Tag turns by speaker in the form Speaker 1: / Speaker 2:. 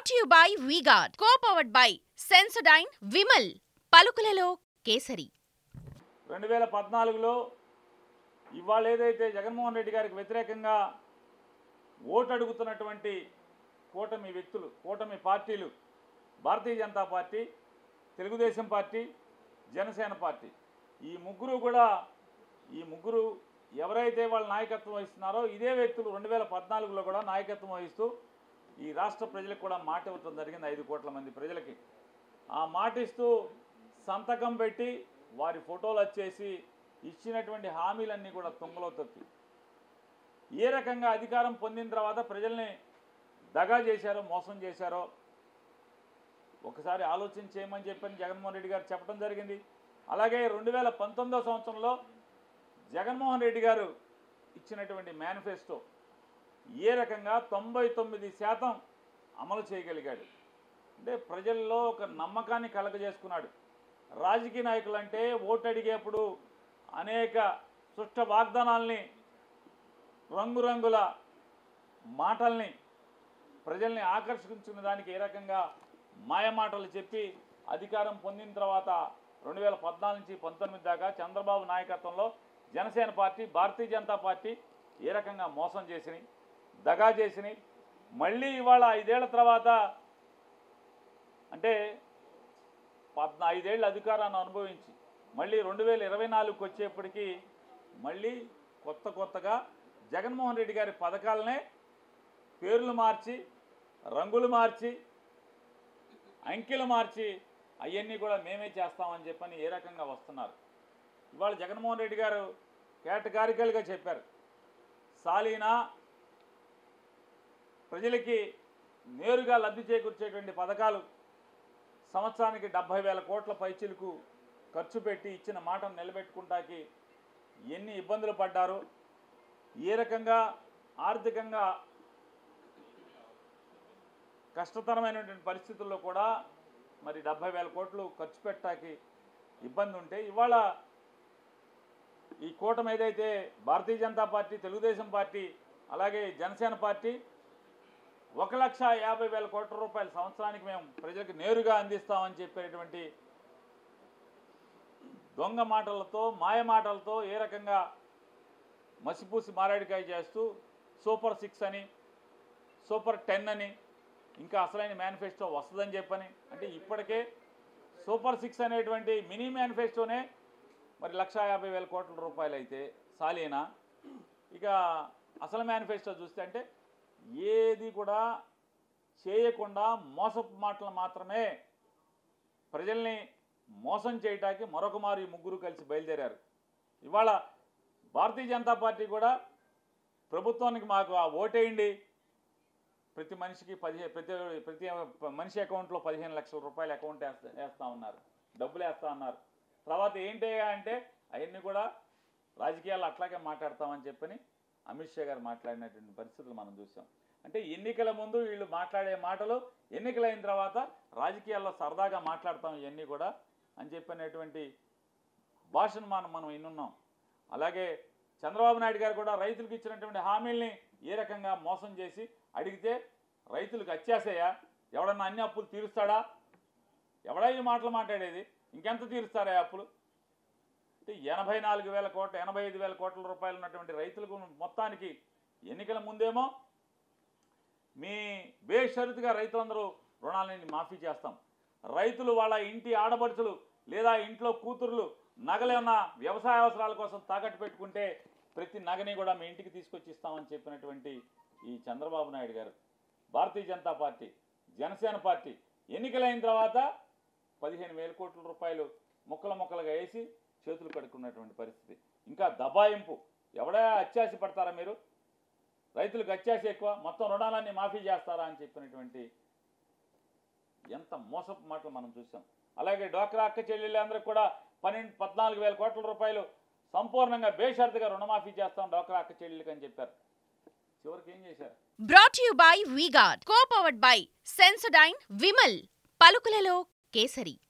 Speaker 1: brought you by V Guard co powered by Sensodyne Vimal పలుకులలో కేసరి
Speaker 2: రెండు వేల పద్నాలుగులో ఇవాళ ఏదైతే జగన్మోహన్ రెడ్డి గారికి వ్యతిరేకంగా ఓటు అడుగుతున్నటువంటి కూటమి వ్యక్తులు కూటమి party Bharatiya Janata party Telugu Desam party Janasena party ఈ ముగ్గురు కూడా ఈ ముగ్గురు ఎవరైతే వాళ్ళ నాయకత్వం వహిస్తున్నారో ఇదే వ్యక్తులు రెండు వేల పద్నాలుగులో కూడా నాయకత్వం వహిస్తూ ఈ రాష్ట్ర ప్రజలకు కూడా మాట ఇవ్వటం జరిగింది ఐదు కోట్ల మంది ప్రజలకి ఆ మాట ఇస్తూ సంతకం పెట్టి వారి ఫోటోలు వచ్చేసి ఇచ్చినటువంటి హామీలన్నీ కూడా తుంగలో తొక్కి ఏ రకంగా అధికారం పొందిన తర్వాత ప్రజల్ని దగా చేశారో మోసం చేశారో ఒకసారి ఆలోచన చేయమని చెప్పని జగన్మోహన్ రెడ్డి గారు చెప్పడం జరిగింది అలాగే రెండు వేల పంతొమ్మిదో సంవత్సరంలో జగన్మోహన్ రెడ్డి గారు ఇచ్చినటువంటి మేనిఫెస్టో ఏ రకంగా తొంభై తొమ్మిది శాతం అమలు చేయగలిగాడు అంటే ప్రజల్లో ఒక నమ్మకాన్ని కలగజేసుకున్నాడు రాజకీయ నాయకులు అంటే ఓటు అడిగేప్పుడు అనేక సుష్ట వాగ్దానాల్ని రంగురంగుల మాటల్ని ప్రజల్ని ఆకర్షించుకునే దానికి ఏ రకంగా మాయమాటలు చెప్పి అధికారం పొందిన తర్వాత రెండు వేల పద్నాలుగు నుంచి పంతొమ్మిది దాకా చంద్రబాబు నాయకత్వంలో జనసేన పార్టీ భారతీయ జనతా పార్టీ ఏ రకంగా మోసం చేసినాయి దగా చేసినాయి మళ్ళీ ఇవాళ ఐదేళ్ల తర్వాత అంటే పద్నా ఐదేళ్ళు అధికారాన్ని అనుభవించి మళ్ళీ రెండు వేల ఇరవై నాలుగుకి వచ్చేప్పటికి మళ్ళీ కొత్త కొత్తగా జగన్మోహన్ రెడ్డి గారి పథకాలనే పేర్లు మార్చి రంగులు మార్చి అంకెలు మార్చి అవన్నీ కూడా మేమే చేస్తామని చెప్పని ఏ రకంగా వస్తున్నారు ఇవాళ జగన్మోహన్ రెడ్డి గారు కేటగారికల్గా చెప్పారు సాలీనా ప్రజలకి నేరుగా లబ్ధి చేకూర్చేటువంటి పథకాలు సంవత్సరానికి డెబ్భై వేల కోట్ల పైచిలకు ఖర్చు పెట్టి ఇచ్చిన మాటను నిలబెట్టుకుంటాకి ఎన్ని ఇబ్బందులు పడ్డారు ఏ రకంగా ఆర్థికంగా కష్టతరమైనటువంటి పరిస్థితుల్లో కూడా మరి డెబ్భై వేల కోట్లు ఖర్చు పెట్టాకి ఇబ్బంది ఉంటే ఇవాళ ఈ కూటమి ఏదైతే భారతీయ జనతా పార్టీ తెలుగుదేశం పార్టీ అలాగే జనసేన పార్టీ ఒక లక్ష యాభై వేల కోట్ల రూపాయల సంవత్సరానికి మేము ప్రజలకు నేరుగా అందిస్తామని చెప్పేటువంటి దొంగ మాటలతో మాయ మాటలతో ఏ రకంగా మసిపూసి మారేడికాయ చేస్తూ సూపర్ సిక్స్ అని సూపర్ టెన్ అని ఇంకా అసలైన మేనిఫెస్టో వస్తుందని చెప్పని అంటే ఇప్పటికే సూపర్ సిక్స్ అనేటువంటి మినీ మేనిఫెస్టోనే మరి లక్ష యాభై వేల కోట్ల రూపాయలు అయితే సాలీనా ఇక అసలు మేనిఫెస్టో చూస్తే అంటే ఏది కూడా చేయకుండా మోసపు మాటలు మాత్రమే ప్రజల్ని మోసం చేయటానికి మరొక మారు ఈ ముగ్గురు కలిసి బయలుదేరారు ఇవాళ భారతీయ జనతా పార్టీ కూడా ప్రభుత్వానికి మాకు ఆ ఓటేయండి ప్రతి మనిషికి పదిహేను ప్రతి ప్రతి మనిషి అకౌంట్లో పదిహేను లక్షల రూపాయలు అకౌంట్ వేస్తా వేస్తా ఉన్నారు డబ్బులు వేస్తా ఉన్నారు తర్వాత ఏంటయ్యా అంటే అవన్నీ కూడా రాజకీయాలు అట్లాగే మాట్లాడతామని చెప్పని అమిత్ షా గారు మాట్లాడినటువంటి పరిస్థితులు మనం చూసాం అంటే ఎన్నికల ముందు వీళ్ళు మాట్లాడే మాటలు ఎన్నికలైన తర్వాత రాజకీయాల్లో సరదాగా మాట్లాడతాం ఇవన్నీ కూడా అని చెప్పినటువంటి భాషను మనం మనం వినున్నాం అలాగే చంద్రబాబు నాయుడు గారు కూడా రైతులకు ఇచ్చినటువంటి హామీల్ని ఏ రకంగా మోసం చేసి అడిగితే రైతులకు వచ్చేసాయా ఎవడన్నా అన్ని అప్పులు తీరుస్తాడా ఎవడా ఈ మాటలు మాట్లాడేది ఇంకెంత తీరుస్తారా ఈ అప్పులు అంటే ఎనభై నాలుగు వేల కోట్ల ఎనభై ఐదు వేల కోట్ల రూపాయలు ఉన్నటువంటి రైతులకు మొత్తానికి ఎన్నికల ముందేమో మీ బేషరతుగా రైతులందరూ రుణాలని మాఫీ చేస్తాం రైతులు వాళ్ళ ఇంటి ఆడపడుచులు లేదా ఇంట్లో కూతుర్లు నగలేమన్నా వ్యవసాయ అవసరాల కోసం తాకట్టు పెట్టుకుంటే ప్రతి నగని కూడా మీ ఇంటికి తీసుకొచ్చి ఇస్తామని చెప్పినటువంటి ఈ చంద్రబాబు నాయుడు గారు భారతీయ జనతా పార్టీ జనసేన పార్టీ ఎన్నికలైన తర్వాత పదిహేను వేల కోట్ల రూపాయలు ముక్కలు ముక్కలుగా వేసి చేతులు కడుక్కున్నటువంటి పరిస్థితి ఇంకా దబాయింపు ఎవడా అత్యాశ పడతారా మీరు రైతులకు అత్యాశ ఎక్కువ మొత్తం రుణాలన్నీ మాఫీ చేస్తారా అని చెప్పినటువంటి ఎంత మోసపు మాటలు మనం చూసాం అలాగే డోక్రా అక్క చెల్లెళ్ళందరికీ కూడా పన్నెండు పద్నాలుగు వేల కోట్ల రూపాయలు సంపూర్ణంగా బేషరతుగా రుణమాఫీ చేస్తాం డోక్రా అక్క చెల్లెళ్ళకి అని చెప్పారు చివరికి ఏం చేశారు
Speaker 1: brought you by V Guard co powered by Sensodyne Vimal పలుకులలో కేసరి